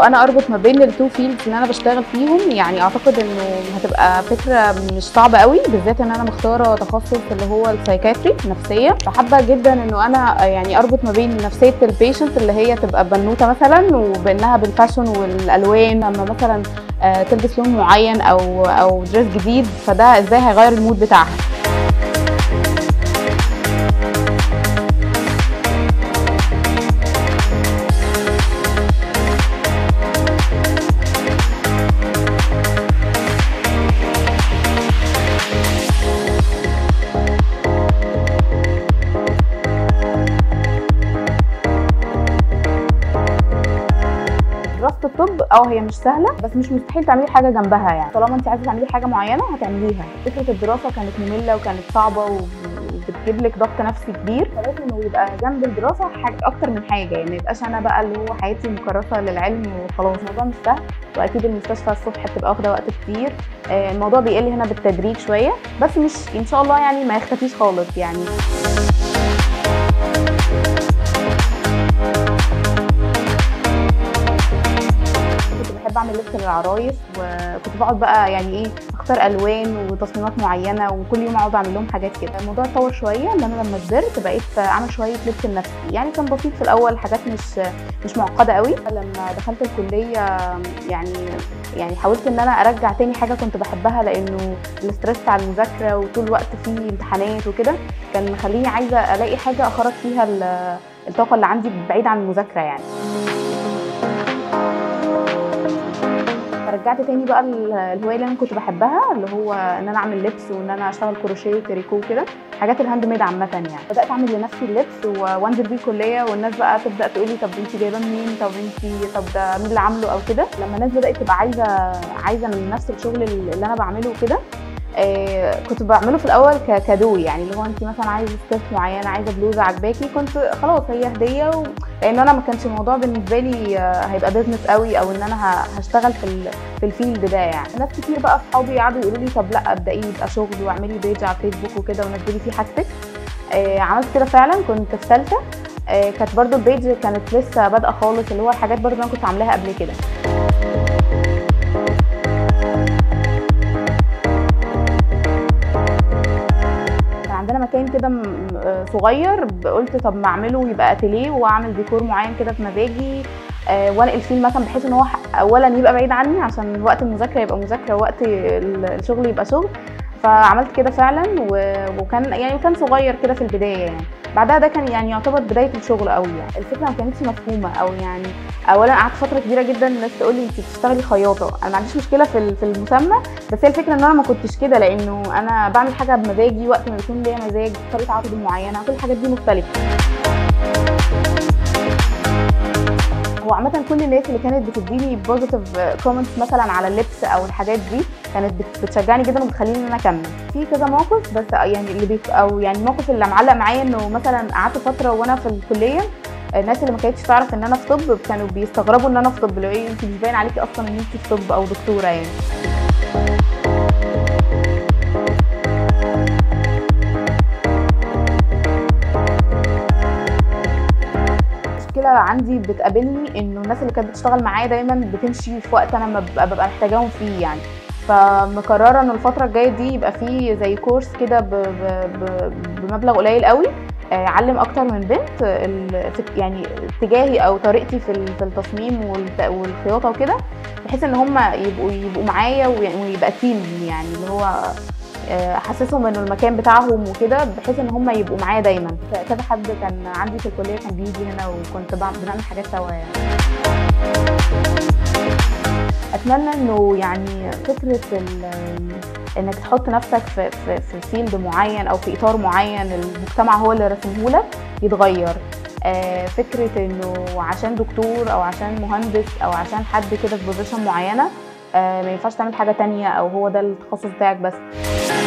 انا اربط ما بين التو فيلدز اللي انا بشتغل فيهم يعني اعتقد انه هتبقى فكره مش صعبه قوي بالذات ان انا مختاره تخصص اللي هو السايكاتري نفسيه فحابه جدا انه انا يعني اربط ما بين نفسيه البيشنت اللي هي تبقى بنوته مثلا وبانها بالفاشن والالوان لما مثلا آه، تلبس لون معين او او دريس جديد فده ازاي هيغير المود بتاعها دراسه الطب اه هي مش سهله بس مش مستحيل تعملي حاجه جنبها يعني طالما انت عايزه تعملي حاجه معينه هتعمليها فكره الدراسه كانت ممله وكانت صعبه و- وبتجيب لك ضغط نفسي كبير فلازم انه يبقى جنب الدراسه حاجه اكتر من حاجه يعني ما يبقاش انا بقى اللي هو حياتي مكرسه للعلم وخلاص الموضوع مش سهل واكيد المستشفى الصبح بتبقى واخده وقت كتير آه، الموضوع بيقل هنا بالتدريج شويه بس مش ان شاء الله يعني ما يختفيش خالص يعني كنت بحب اعمل لبس للعرايس وكنت بقعد بقى يعني ايه اختار الوان وتصميمات معينه وكل يوم اقعد اعمل لهم حاجات كده الموضوع اتطور شويه ان انا لما كبرت بقيت اعمل شويه لبس لنفسي يعني كان بسيط في الاول حاجات مش مش معقده قوي لما دخلت الكليه يعني يعني حاولت ان انا ارجع تاني حاجه كنت بحبها لانه الاسترس بتاع المذاكره وطول الوقت فيه امتحانات وكده كان مخليني عايزه الاقي حاجه اخرج فيها ال- الطاقه اللي عندي بعيد عن المذاكره يعني فرجعت تاني بقى ال- الهوايه اللي انا كنت بحبها اللي هو ان انا اعمل لبس وان انا اشتغل كروشيه وتريكو كده حاجات الهاند ميد عامه يعني بدات اعمل لنفسي اللبس و- وانزل بيه الكليه والناس بقى تبدا تقول لي طب انت جايباه منين طب انت طب ده مين اللي عامله او كده لما الناس بدات تبقى عايزه عايزه من نفس الشغل اللي انا بعمله وكده آه كنت بعمله في الاول ك- كدو يعني اللي هو انت مثلا عايزه سكيرت معينه عايزه بلوزه عجباكي كنت خلاص هي هديه و... لان انا ما كانش الموضوع بالنسبه لي آه، هيبقى بيزنس قوي او ان انا ه- هشتغل في ال... في الفيلد ده يعني ناس كتير بقى اصحابي قعدوا يقولوا لي طب لا ابداي يبقى شغل واعملي بيج على فيسبوك وكده ونزلي فيه حاجتك آه عملت كده فعلا كنت في ثالثه آه كانت برضو البيج كانت لسه بادئه خالص اللي هو الحاجات برضو انا كنت عاملاها قبل كده كان عندنا مكان كده م- م- صغير قلت طب ما اعمله يبقى اتيليه واعمل ديكور معين كده في مزاجي آه، وانقل فيه مثلا بحيث ان هو ح- اولا يبقى بعيد عني عشان وقت المذاكره يبقى مذاكره ووقت ال- الشغل يبقى شغل فعملت كده فعلا و- وكان يعني كان صغير كده في البدايه يعني بعدها ده كان يعني يعتبر بدايه الشغل قوي يعني الفكره ما كانتش مفهومه او يعني اولا قعدت فتره كبيره جدا الناس تقول لي انت بتشتغلي خياطه انا ما عنديش مشكله في ال- في المسمى بس هي الفكره ان انا ما كنتش كده لانه انا بعمل حاجه بمزاجي وقت ما بيكون ليا مزاج طريقه عرض معينه كل الحاجات دي مختلفه هو عامة كل الناس اللي كانت بتديني بوزيتيف كومنتس مثلا على اللبس او الحاجات دي كانت بت- بتشجعني جدا وبتخليني ان انا اكمل في كذا موقف بس يعني اللي بيك او يعني الموقف اللي معلق معايا انه مثلا قعدت فتره وانا في الكليه الناس اللي ما كانتش تعرف ان انا في طب كانوا بيستغربوا ان انا في طب اللي هو ايه انت مش باين عليكي اصلا ان انت في طب او دكتوره يعني مشكلة عندي بتقابلني انه الناس اللي كانت بتشتغل معايا دايما بتمشي في وقت انا ما ببقى, ببقى محتاجاهم فيه يعني فمقررة ان الفترة الجاية دي يبقى فيه زي كورس كده ب- ب- ب- بمبلغ قليل قوي آه، علم اكتر من بنت ال- في- يعني اتجاهي او طريقتي في ال- في التصميم والت- والخياطه وكده بحيث ان هم يبقوا يبقوا معايا ويعني- ويبقى تيم يعني اللي هو آه، احسسهم انه المكان بتاعهم وكده بحيث ان هم يبقوا معايا دايما ك- كذا حد كان عندي في الكليه كان بيجي هنا وكنت بعمل بنعمل حاجات سوا يعني اتمنى انه يعني فكره ال- انك تحط نفسك في في في فيلد معين او في اطار معين المجتمع هو اللي رسمه لك يتغير آه، فكره انه عشان دكتور او عشان مهندس او عشان حد كده في بوزيشن معينه آه، ما ينفعش تعمل حاجه تانية او هو ده التخصص بتاعك بس